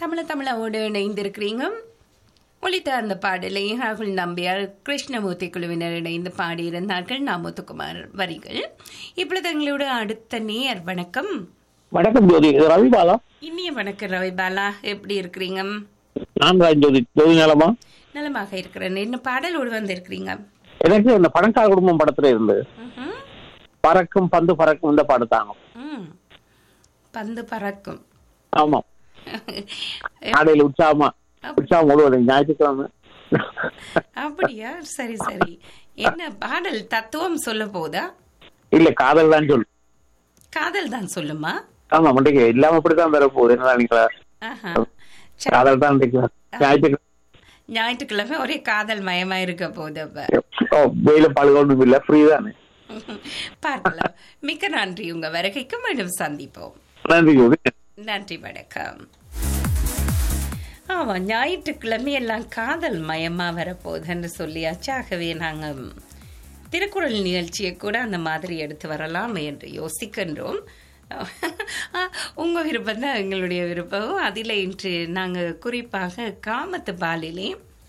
தமிழ தமிழோடு இணைந்திருக்கிறீங்க ஒலித்த அந்த பாடலை ராகுல் நம்பியார் கிருஷ்ணமூர்த்தி குழுவினர் இணைந்து பாடியிருந்தார்கள் நாமுத்துக்குமார் வரிகள் இப்பொழுது எங்களோட அடுத்த நேர் வணக்கம் வணக்கம் ஜோதி இது ரவி பாலா இனிய வணக்கம் ரவி பாலா எப்படி இருக்கிறீங்க நான் தான் ஜோதி ஜோதி நலமா நலமாக இருக்கிறேன் என்ன பாடலோடு வந்திருக்கிறீங்க எனக்கு இந்த பணக்கார குடும்பம் படத்துல இருந்து ம்ஹும். பறக்கும் பந்து பறக்கும் இந்த பாடு தாங்க ம். பந்து பறக்கும் ஆமா காலையில உற்சாகமா உற்சாகம் முழுவதும் ஞாயிற்றுக்கிழமை அப்படியா சரி சரி என்ன பாடல் தத்துவம் சொல்ல போதா இல்ல காதல் தான் சொல்லு காதல் தான் சொல்லுமா ஆமா முண்டைக்கு இல்லாம இப்படிதான் வர போகுது என்ன நினைக்கிறா ஆஹா. சரி. காதல் தான் இன்றைக்கு ஞாயிற்றுக்கிழமை ஞாயிற்றுக்கிழமை ஒரே காதல் மயமா இருக்க போகுது அப்ப ஓ வெயில பால்கொண்டும் இல்ல ஃப்ரீ தானே பார்க்கலாம் மிக்க நன்றி உங்க வருகைக்கு மீண்டும் சந்திப்போம் நன்றி ஜோதி நன்றி வணக்கம் ஆமா ஞாயிற்றுக்கிழமை எல்லாம் காதல் மயமா வரப்போகுதுன்னு சொல்லியாச்சு ஆகவே நாங்க திருக்குறள் நிகழ்ச்சியை கூட அந்த மாதிரி எடுத்து வரலாம் என்று யோசிக்கின்றோம் ஆ, உங்க விருப்பம் தான் எங்களுடைய விருப்பம் அதில் இன்று நாங்க குறிப்பாக காமத்து பாலிலே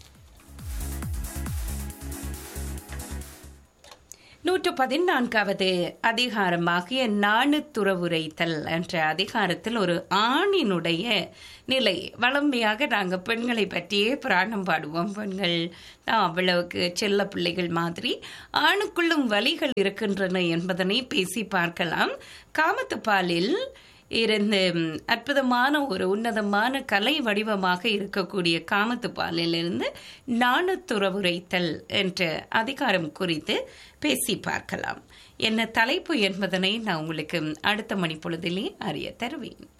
நூற்று பதினான்காவது அதிகாரமாகிய நாணுத்துறவுரைத்தல் என்ற அதிகாரத்தில் ஒரு ஆணினுடைய நிலை வளமையாக நாங்கள் பெண்களை பற்றியே புராணம் பாடுவோம் பெண்கள் தான் அவ்வளவுக்கு செல்ல பிள்ளைகள் மாதிரி ஆணுக்குள்ளும் வலிகள் இருக்கின்றன என்பதனை பேசி பார்க்கலாம் காமத்துப்பாலில் இருந்து ம், அற்புதமான ஒரு உன்னதமான கலை வடிவமாக இருக்கக்கூடிய காமத்துப்பாலிலிருந்து நாணத்துறவுரைத்தல் என்ற அதிகாரம் குறித்து பேசி பார்க்கலாம் என்ன தலைப்பு என்பதனை நான் உங்களுக்கு அடுத்த மணிப்பொழுதிலே அறிய தருவேன்